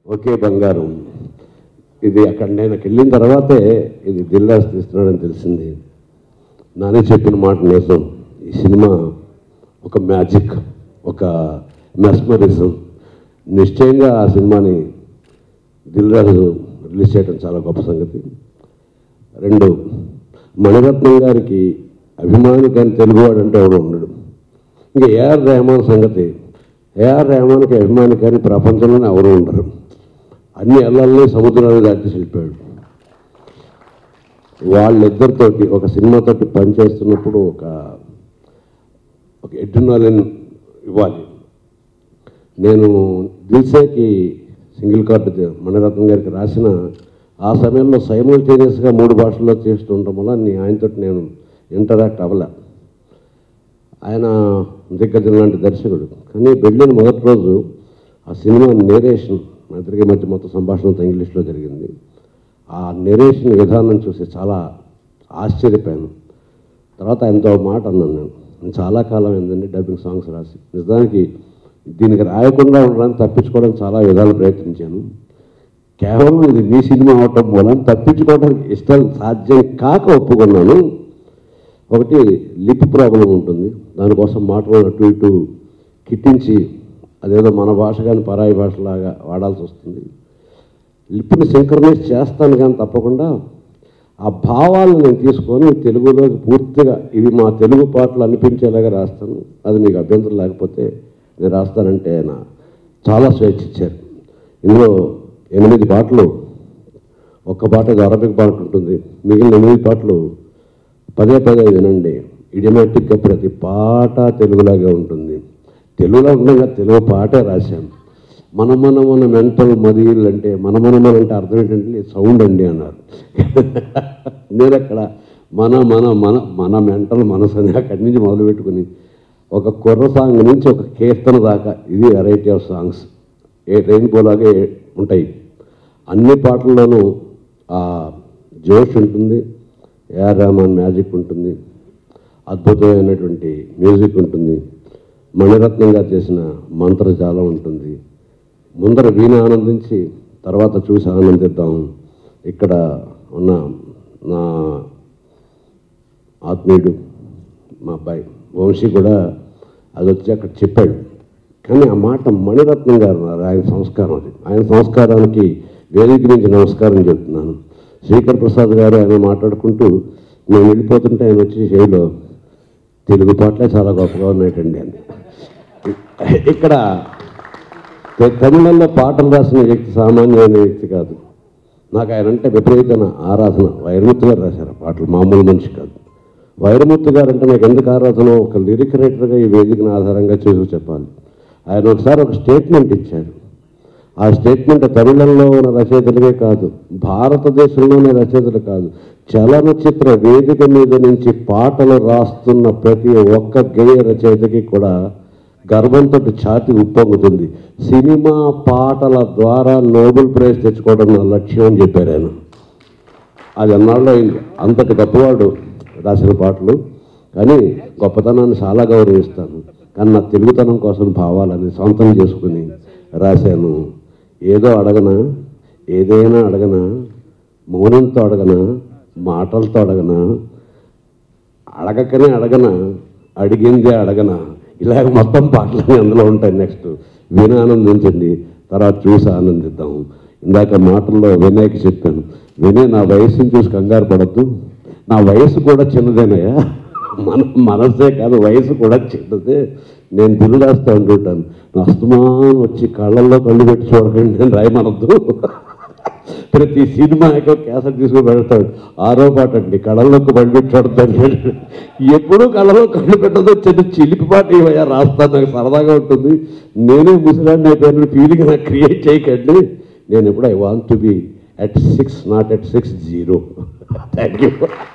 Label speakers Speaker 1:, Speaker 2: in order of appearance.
Speaker 1: ఒకే బంగారం ఇది అక్కడ నేను అక్కడికి వెళ్ళిన తర్వాతే ఇది దిల్లాస్ తీస్తున్నాడని తెలిసింది నానే చెప్పిన మాట నిజం ఈ సినిమా ఒక మ్యాజిక్ ఒక మెస్మరిజం నిశ్చయంగా ఆ సినిమాని దిల్రాజు రిలీజ్ చేయడం చాలా గొప్ప సంగతి రెండు మణిరత్నం గారికి అభిమాని కానీ తెలుగువాడు అంటే ఎవడు ఉండడు ఇంకా ఏఆర్ రెహమాన్ సంగతి ఏఆర్ రెహమాన్కి అభిమాని కానీ ప్రపంచంలోనే ఎవరు ఉండరు అన్ని అల్లల్ని సముద్రాన్ని దాటి వెళ్ళిపోయాడు వాళ్ళిద్దరితోటి ఒక సినిమాతోటి పనిచేస్తున్నప్పుడు ఒక ఒక ఎడ్రినాలిన్ ఇవ్వాలి నేను దిల్సేకి సింగిల్ కార్డు ది- మణిరత్నం గారికి రాసిన ఆ సమయంలో సైమల్టేనియస్గా మూడు భాషల్లో చేస్తుండటం వల్ల నీ ఆయనతో నేను ఇంటరాక్ట్ అవ్వలే ఆయన దిగ్గజం లాంటి దర్శకుడు కానీ వెళ్ళిన మొదటి రోజు ఆ సినిమా నేరేషన్ మా ఇద్దరికి మధ్య మొత్తం సంభాషణ ఇంగ్లీష్లో జరిగింది ఆ నెరేషన్ విధానం చూసి చాలా ఆశ్చర్యపోయాను తర్వాత ఆయనతో ఒక మాట అన్నాను నేను నేను చాలా కాలం ఏంటండి డబ్బింగ్ సాంగ్స్ రాసి నిజానికి దీనికి రాయకుండా ఉండడానికి తప్పించుకోవడానికి చాలా విధాలు ప్రయత్నించాను కేవలం ఇది మీ సినిమా అవటం మూలం తప్పించుకోవడానికి ఇష్టం సాధ్యం కాక ఒప్పుకున్నాను ఒకటి లిప్ ప్రాబ్లం ఉంటుంది దానికోసం మాటలు అటు ఇటు కిట్టించి అదేదో మన భాష కానీ పరాయి భాషలాగా వాడాల్సి వస్తుంది లిప్ని సింక్రనైజ్ చేస్తాను కానీ తప్పకుండా ఆ భావాలను నేను తీసుకొని తెలుగులోకి పూర్తిగా ఇవి మా తెలుగు పాటలు అనిపించేలాగా రాస్తాను అది మీకు అభ్యంతరం లేకపోతే నేను రాస్తానంటే ఆయన చాలా స్వేచ్ఛ ఇచ్చారు ఇందులో ఎనిమిది పాటలు ఒక్క పాట ఏదో అరబిక్ పాట ఉంటుంది మిగిలిన ఎనిమిది పాటలు పదే పదే వినండి ఇడియమాటిక్గా ప్రతి పాట తెలుగులాగే ఉంటుంది తెలుగులో ఉండగా తెలుగు పాటే రాశాం మన మన మన మెంటల్ మదిల్ అంటే మన మన మన అంటే అర్థం ఏంటంటే సౌండ్ అండి అన్నారు నేను అక్కడ మన మన మన మన మెంటల్ మనసు అని అక్కడి నుంచి మొదలు పెట్టుకుని ఒక కుర్ర సాంగ్ నుంచి ఒక కీర్తన దాకా ఇది variety of songs a rainbow లాగే ఉంటాయి అన్ని పాటల్లోనూ ఆ జోష్ ఉంటుంది ఏఆర్ రెహమాన్ మ్యాజిక్ ఉంటుంది అద్భుతమైనటువంటి మ్యూజిక్ ఉంటుంది మణిరత్నం గారు చేసిన మంత్రజాలం ఉంటుంది ముందర వీణ ఆనందించి తర్వాత చూసి ఆనందిద్దాం ఇక్కడ ఉన్న నా ఆత్మీయుడు మా అబ్బాయి వంశీ కూడా అది వచ్చి అక్కడ చెప్పాడు కానీ ఆ మాట మణిరత్నం గారు అన్నారు ఆయన సంస్కారం అది ఆయన సంస్కారానికి వేదిక నుంచి నమస్కారం చెప్తున్నాను శ్రీకర్ ప్రసాద్ గారు ఆయన మాట్లాడుకుంటూ నేను వెళ్ళిపోతుంటే ఆయన వచ్చి శైలిలో తెలుగు పాటలే చాలా గొప్పగా ఉన్నాయటండి అని ఇక్కడ తె- తమిళంలో పాటలు రాసిన వ్యక్తి సామాన్యమైన వ్యక్తి కాదు నాకు ఆయన అంటే విపరీతమైన ఆరాధన వైరముత్తు గారు రాశారు ఆ పాటలు మామూలు మనిషి కాదు వైరముత్తు గారు అంటే నాకు ఎందుకు ఆరాధన ఒక లిరిక్ రైటర్గా ఈ వేదికను ఆధారంగా చేసి చెప్పాలి ఆయన ఒకసారి ఒక స్టేట్మెంట్ ఇచ్చారు ఆ స్టేట్మెంట్ తమిళంలో ఉన్న రచయితలకే కాదు భారతదేశంలోనే రచయితలు కాదు చలనచిత్ర వేదిక మీద నుంచి పాటలు రాస్తున్న ప్రతి ఒక్క గేయ రచయితకి కూడా గర్వంతో ఛాతి ఉప్పొంగుతుంది సినిమా పాటల ద్వారా నోబెల్ ప్రైజ్ తెచ్చుకోవడం నా లక్ష్యం అని చెప్పారు ఆయన అది అన్నాళ్ళు అయింది అంతటి గొప్పవాడు రాసిన పాటలు కానీ గొప్పతనాన్ని చాలా గౌరవిస్తాను కానీ నా తెలుగుతనం కోసం భావాలని సొంతం చేసుకుని రాశాను ఏదో అడగనా ఏదైనా అడగనా మౌనంతో అడగనా మాటలతో అడగనా అడగకనే అడగన అడిగిందే అడగన ఇలాగ మొత్తం పాటలన్నీ అందులో ఉంటాయి నెక్స్ట్ విని ఆనందించండి తర్వాత చూసి ఆనందిద్దాం ఇందాక మాటల్లో వినయ్కి చెప్పాను వినయ్ నా వయసుని చూసి కంగారు పడద్దు నా వయసు కూడా చిన్నదేనయ్యా మన మనసే కాదు వయసు కూడా చిన్నదే నేను దిల్లు రాస్తా ఉంటుంటాను నా అస్తమానం వచ్చి కళ్ళల్లో కళ్ళు పెట్టి చూడకండి నేను రాయమనొద్దు ప్రతి సినిమాకి క్యాసెట్ తీసుకుని పెడతాడు ఆరో పాట అండి కళ్ళలోకి బండి చూడతాడు ఎప్పుడూ కళ్ళలో కళ్ళు పెట్టదు చిన్న చిలిపి పాట ఇవయ్యా రాస్తాను నాకు సరదాగా ఉంటుంది నేనే ముసలాన్ని అయిపోయిన ఫీలింగ్ నాకు క్రియేట్ చేయకండి నేను ఎప్పుడు I want to be at six not at six zero thank you